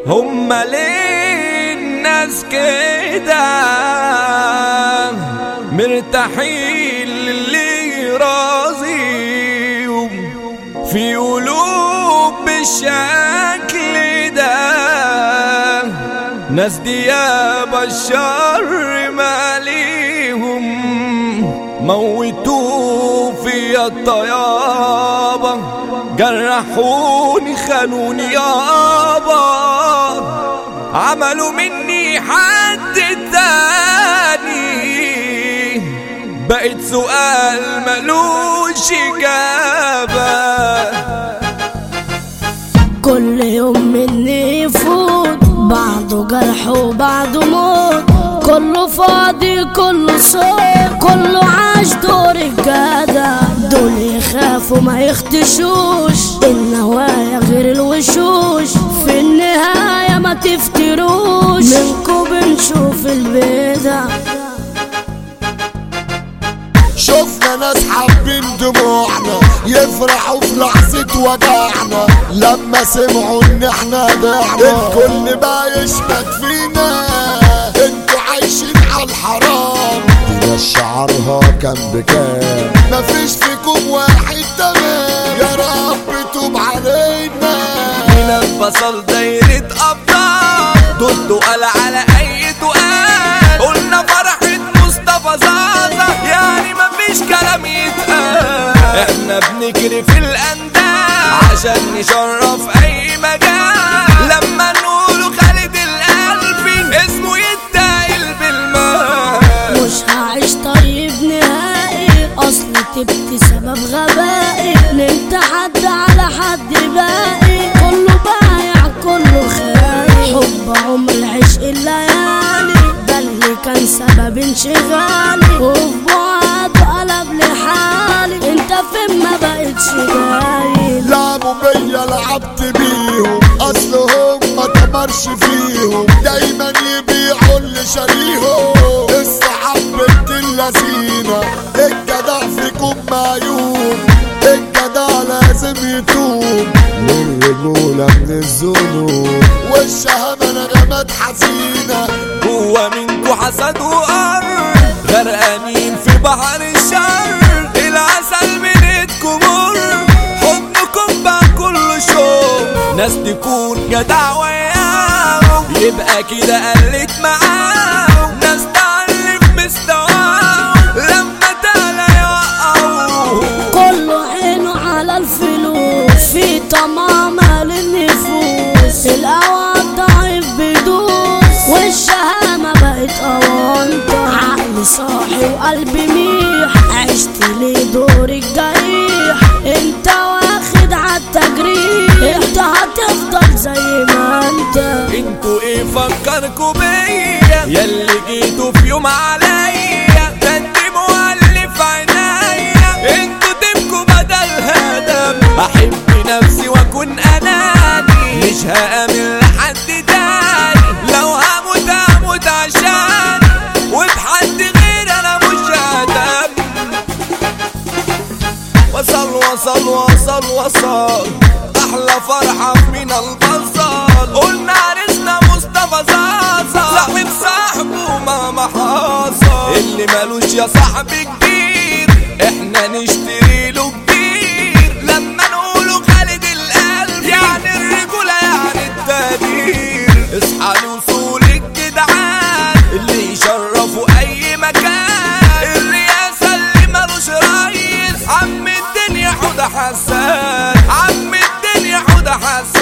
هما ليه الناس كده مرتاحين للي راضيهم في قلوب بالشكل ده ناس دياب الشر ماليهم موتوا في الطيابة جرحوني خانوني يابا عملوا مني حد تاني بقيت سؤال ملوش إجابة كل يوم مني يفوت بعده جرح وبعده موت كله فاضي كله صوت كله عاش دور الجدع دول يخافوا ما يختشوش النوايا غير الوشوش في النهاية ما تفتروش منكم بنشوف البدع شفنا ناس حابين دموعنا يفرحوا في لحظة وجعنا لما سمعوا ان احنا ضعنا الكل بقى يشمت فينا انتوا عايشين على الحرام دي ناس شعرها كان بكام مفيش فيكم واحد تمام يا رب توب علينا هنا انفصل دايرة أبطال ضده قال على أي تقال قلنا فرحة مصطفى زازا يعني مفيش كلام يتقال احنا بنجري في الأندال عشان نشرف أي مجال لما نقوله خالد القلبي اسمه يتقال بالمال مش هعيش طيب نهائي اصل تبت سبب غبائي نمت حد على حد باقي كله بايع كله خايف حب عمر العشق الليالي ده اللي كان سبب انشغالي وفي بعده قلب لحالي انت فين ما بقتش باين لعبوا بيا لعبت بيهم اصلهم ما تمرش فيهم دايما يبيعوا اللي شاريهم الصحاب بنت اللذينة الجدع فيكم معيوب الجدع لازم يتوب والرجولة من الذنوب والشهامة نغمات حزينة هو منكو حسد وقر غرقانين في بحر الشر العسل من ايدكم مر حضنكم بقى كله شوق ناس تكون جدع وياهم يبقى كده قلت معاهم ناس تعلي في مستواهم لما تعلى يوقعوهم كله عينه على الفلوس في طمع مال النفوس القوى ضعيف بيدوس والشهامة بقت أوانطة عقلي صاحي وقلبي ميح عشت لي دور الجريح انت واخد عالتجريح انت هتفضل زي ما انت انتوا ايه فكركوا بيا ياللي جيتوا في يوم عليا ده انت مؤلف عينيا انتوا تبكوا بدل هدم احب نفسي واكون اناني مش هامن لحد تاني لو هموت هموت عشان وبحد غير انا مش ههتم وصل وصل وصل وصل احلى فرحة من البصل قلنا عرسنا مصطفى زازا صاحب صاحبه مهما حصل اللي مالوش يا صاحبي كبير احنا نشتري له كتير لما نقوله خالد القلب يعني الرجولة يعني التقدير اصحى لوصول الجدعان اللي يشرفوا اي مكان الرئاسة اللي مالوش رئيس عم الدنيا حوده حسان عم الدنيا حوده حسان